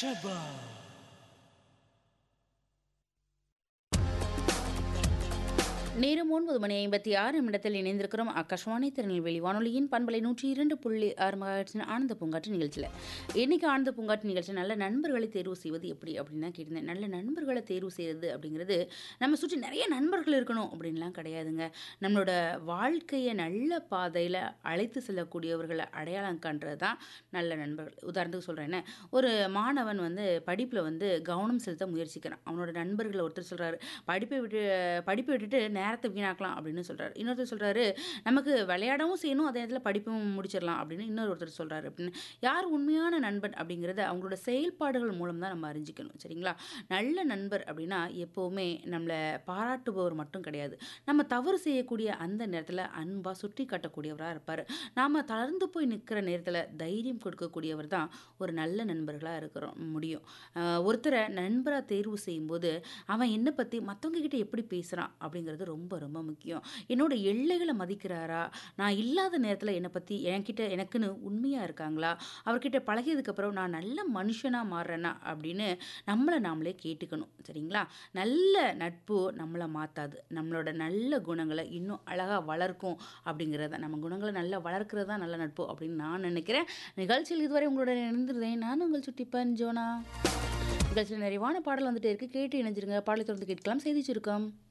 ஷபா நேரம் ஒன்பது மணி ஐம்பத்தி ஆறு நிமிடத்தில் இணைந்திருக்கிறோம் ஆகாஷ்வாணி திருநெல்வேலி வானொலியின் பண்பலை நூற்றி இரண்டு புள்ளி ஆறு மகாட்சின் ஆனந்த பூங்காற்று நிகழ்ச்சியில் இன்னைக்கு ஆனந்த பூங்காற்று நிகழ்ச்சி நல்ல நண்பர்களை தேர்வு செய்வது எப்படி அப்படின்னு தான் கேட்டிருந்தேன் நல்ல நண்பர்களை தேர்வு செய்கிறது அப்படிங்கிறது நம்ம சுற்றி நிறைய நண்பர்கள் இருக்கணும் அப்படின்லாம் கிடையாதுங்க நம்மளோட வாழ்க்கையை நல்ல பாதையில் அழைத்து செல்லக்கூடியவர்களை அடையாளம் காண்றது தான் நல்ல நண்பர்கள் உதாரணத்துக்கு சொல்கிறேன் ஒரு மாணவன் வந்து படிப்பில் வந்து கவனம் செலுத்த முயற்சிக்கிறான் அவனோட நண்பர்கள் ஒருத்தர் சொல்கிறாரு படிப்பை விட்டு படிப்பை விட்டுட்டு நேரத்தை வீணாக்கலாம் அப்படின்னு சொல்கிறாரு இன்னொருத்தர் சொல்கிறாரு நமக்கு விளையாடவும் செய்யணும் அதே நேரத்தில் படிப்பும் முடிச்சிடலாம் அப்படின்னு இன்னொரு ஒருத்தர் சொல்கிறாரு அப்படின்னு யார் உண்மையான நண்பன் அப்படிங்கிறத அவங்களோட செயல்பாடுகள் மூலம் தான் நம்ம அறிஞ்சிக்கணும் சரிங்களா நல்ல நண்பர் அப்படின்னா எப்போவுமே நம்மளை பாராட்டுபவர் மட்டும் கிடையாது நம்ம தவறு செய்யக்கூடிய அந்த நேரத்தில் அன்பாக சுட்டி காட்டக்கூடியவராக இருப்பார் நாம் தளர்ந்து போய் நிற்கிற நேரத்தில் தைரியம் கொடுக்கக்கூடியவர் தான் ஒரு நல்ல நண்பர்களாக இருக்கிறோம் முடியும் ஆஹ் ஒருத்தரை நண்பராக தேர்வு செய்யும்போது அவன் என்னை பற்றி மற்றவங்க கிட்ட எப்படி பேசுகிறான் அப்படிங்கிறது ரொம்ப ரொம்ப முக்கியம் என்னோட எல்லைகளை மதிக்கிறாரா நான் இல்லாத நேரத்தில் என்னை பற்றி என்கிட்ட எனக்குன்னு உண்மையாக இருக்காங்களா அவர்கிட்ட பழகியதுக்கப்புறம் நான் நல்ல மனுஷனாக மாறுறேனா அப்படின்னு நம்மளை நாமளே கேட்டுக்கணும் சரிங்களா நல்ல நட்பு நம்மளை மாற்றாது நம்மளோட நல்ல குணங்களை இன்னும் அழகாக வளர்க்கும் அப்படிங்கிறத நம்ம குணங்களை நல்லா வளர்க்குறது தான் நல்ல நட்பு அப்படின்னு நான் நினைக்கிறேன் நிகழ்ச்சியில் இதுவரை உங்களோட இணைந்திருந்தேன் நான் உங்கள் சுட்டிப்பன் ஜோனா நிகழ்ச்சியில் நிறைவான பாடல் வந்துட்டே இருக்கு கேட்டு இணைஞ்சிருங்க பாடலை தொடர்ந்து கேட்கலாம் செய்தி சுருக்கம்